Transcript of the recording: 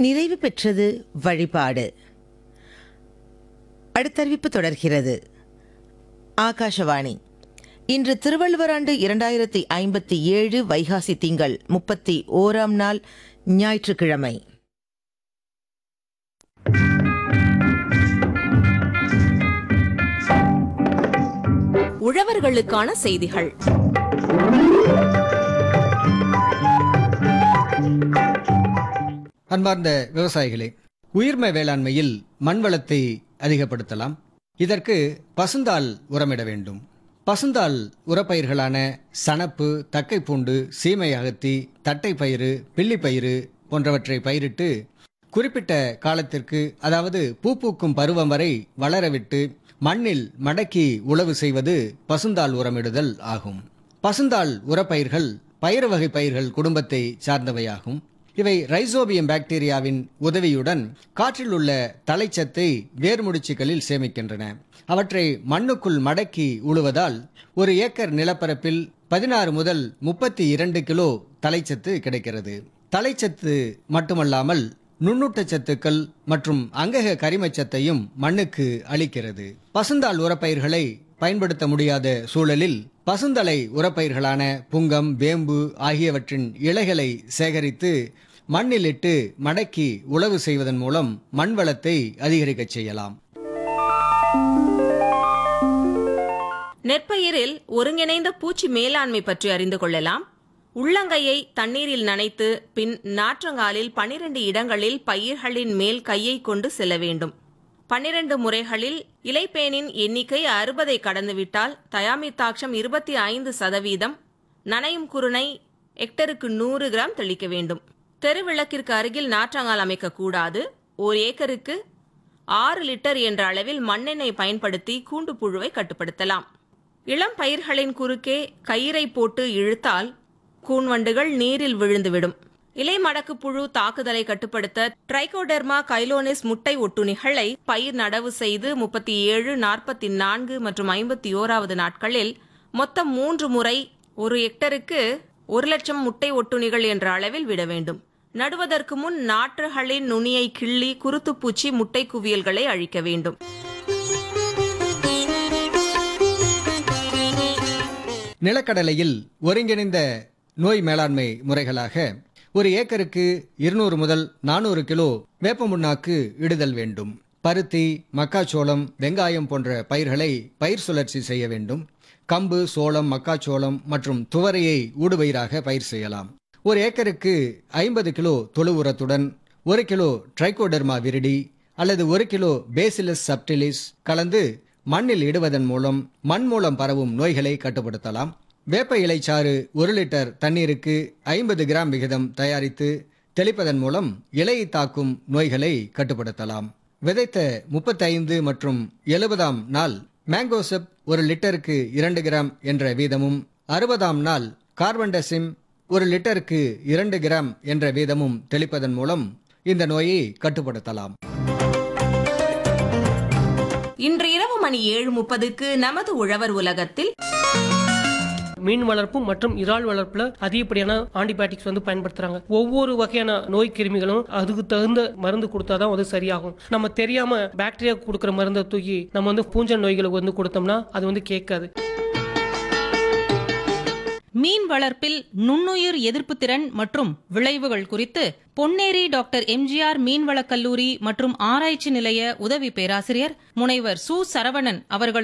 நிறைவு பெற்றது வழிபாடு அடுத்தறிவிப்பு தொடர்கிறது ஆகாஷவாணி இன்று திருவள்ளுவர் ஆண்டு இரண்டாயிரத்தி ஐம்பத்தி ஏழு வைகாசி திங்கள் முப்பத்தி ஓராம் நாள் ஞாயிற்றுக்கிழமை உழவர்களுக்கான செய்திகள் அன்பார்ந்த விவசாயிகளே உயிர்ம வேளாண்மையில் மண் வளத்தை அதிகப்படுத்தலாம் இதற்கு பசுந்தாள் உரமிட வேண்டும் பசுந்தாள் உரப்பயிர்களான சணப்பு தக்கைப்பூண்டு சீமை அகத்தி தட்டைப்பயிறு பில்லிப்பயிறு போன்றவற்றை பயிரிட்டு குறிப்பிட்ட காலத்திற்கு அதாவது பூ பூக்கும் பருவம் வரை வளரவிட்டு மண்ணில் மடக்கி உழவு செய்வது பசுந்தாள் உரமிடுதல் ஆகும் பசுந்தாள் உரப்பயிர்கள் பயிறு வகை பயிர்கள் குடும்பத்தை சார்ந்தவையாகும் இவை ரைசோபியம் பாக்டீரியாவின் உதவியுடன் காற்றில் உள்ள தலைச்சத்தை வேர்முடிச்சுகளில் சேமிக்கின்றன அவற்றை மண்ணுக்குள் மடக்கி உழுவதால் ஒரு ஏக்கர் நிலப்பரப்பில் பதினாறு முதல் முப்பத்தி இரண்டு கிலோ தலைச்சத்து கிடைக்கிறது தலைச்சத்து மட்டுமல்லாமல் நுண்ணூட்டச்சத்துக்கள் மற்றும் அங்கக கரிமச்சத்தையும் மண்ணுக்கு அளிக்கிறது பசுந்தாள் உரப்பயிர்களை பயன்படுத்த முடியாத சூழலில் பசுந்தலை உரப்பயிர்களான புங்கம் வேம்பு ஆகியவற்றின் இலைகளை சேகரித்து மண்ணில் இட்டு மடக்கி உழவு செய்வதன் மூலம் மண் வளத்தை அதிகரிக்கச் செய்யலாம் நெற்பயிரில் ஒருங்கிணைந்த பூச்சி மேலாண்மை பற்றி அறிந்து கொள்ளலாம் உள்ளங்கையை தண்ணீரில் நனைத்து பின் நாற்றங்காலில் பனிரெண்டு இடங்களில் பயிர்களின் மேல் கையை கொண்டு செல்ல வேண்டும் பன்னிரண்டு முறைகளில் இலைப்பேனின் எண்ணிக்கை அறுபதை கடந்துவிட்டால் தயாமித்தாட்சம் இருபத்தி ஐந்து சதவீதம் நனையும் குருணை ஹெக்டருக்கு நூறு கிராம் தெளிக்க வேண்டும் தெருவிளக்கிற்கு அருகில் நாற்றங்கால் அமைக்கக்கூடாது ஓர் ஏக்கருக்கு ஆறு லிட்டர் என்ற அளவில் மண்ணெண்ணெய் பயன்படுத்தி கூண்டு புழுவை கட்டுப்படுத்தலாம் இளம் பயிர்களின் குறுக்கே கயிறை போட்டு இழுத்தால் கூன்வண்டுகள் நீரில் விழுந்துவிடும் இலை மடக்கு புழு தாக்குதலை கட்டுப்படுத்த ட்ரைகோடெர்மா கைலோனிஸ் முட்டை ஒட்டுணிகளை பயிர் நடவு செய்து முப்பத்தி ஏழு நாற்பத்தி நான்கு மற்றும் ஐம்பத்தி ஓராவது நாட்களில் மொத்தம் மூன்று முறை ஒரு ஹெக்டருக்கு ஒரு லட்சம் முட்டை ஒட்டுணிகள் என்ற அளவில் விட வேண்டும் நடுவதற்கு முன் நாற்றுகளின் நுனியை கிள்ளி குருத்துப்பூச்சி முட்டை குவியல்களை அழிக்க வேண்டும் நிலக்கடலையில் ஒருங்கிணைந்த நோய் மேலாண்மை முறைகளாக ஒரு ஏக்கருக்கு இருநூறு முதல் நானூறு கிலோ வேப்பமுண்ணாக்கு இடுதல் வேண்டும் பருத்தி மக்காச்சோளம் வெங்காயம் போன்ற பயிர்களை பயிர் சுழற்சி செய்ய வேண்டும் கம்பு சோளம் மக்காச்சோளம் மற்றும் துவரையை ஊடுபயிராக பயிர் செய்யலாம் ஒரு ஏக்கருக்கு ஐம்பது கிலோ தொழு உரத்துடன் ஒரு கிலோ ட்ரைகோடெர்மா விரிடி அல்லது ஒரு கிலோ பேசிலஸ் சப்டிலிஸ் கலந்து மண்ணில் இடுவதன் மூலம் மண் மூலம் பரவும் நோய்களை கட்டுப்படுத்தலாம் வேப்ப இலைச்சாறு ஒரு லிட்டர் தண்ணீருக்கு ஐம்பது கிராம் விகிதம் தயாரித்து தெளிப்பதன் மூலம் இலையை தாக்கும் நோய்களை கட்டுப்படுத்தலாம் விதைத்த முப்பத்தைந்து மற்றும் எழுபதாம் நாள் மேங்கோசெப் ஒரு லிட்டருக்கு இரண்டு கிராம் என்ற வீதமும் அறுபதாம் நாள் கார்பன்டசிம் ஒரு லிட்டருக்கு இரண்டு கிராம் என்ற வீதமும் தெளிப்பதன் மூலம் இந்த நோயை கட்டுப்படுத்தலாம் இன்று இரவு மணி ஏழு முப்பதுக்கு நமது உழவர் உலகத்தில் மீன் வளர்ப்பு மற்றும் இறால் வளர்ப்புல அதிகப்படியான ஆன்டிபயோட்டிக்ஸ் வந்து பயன்படுத்துறாங்க ஒவ்வொரு வகையான நோய் கிருமிகளும் அதுக்கு தகுந்த மருந்து கொடுத்தாதான் அது சரியாகும் நம்ம தெரியாம பாக்டீரியா கொடுக்குற மருந்தை தூக்கி நம்ம வந்து பூஞ்சல் நோய்களுக்கு வந்து கொடுத்தோம்னா அது வந்து கேட்காது மீன் வளர்ப்பில் நுண்ணுயிர் எதிர்ப்பு திறன் மற்றும் விளைவுகள் குறித்து பொன்னேரி டாக்டர் எம்ஜிஆர் மீன்வளக் கல்லூரி மற்றும் ஆராய்ச்சி நிலைய உதவி பேராசிரியர் முனைவர் சு சரவணன் அவர்கள்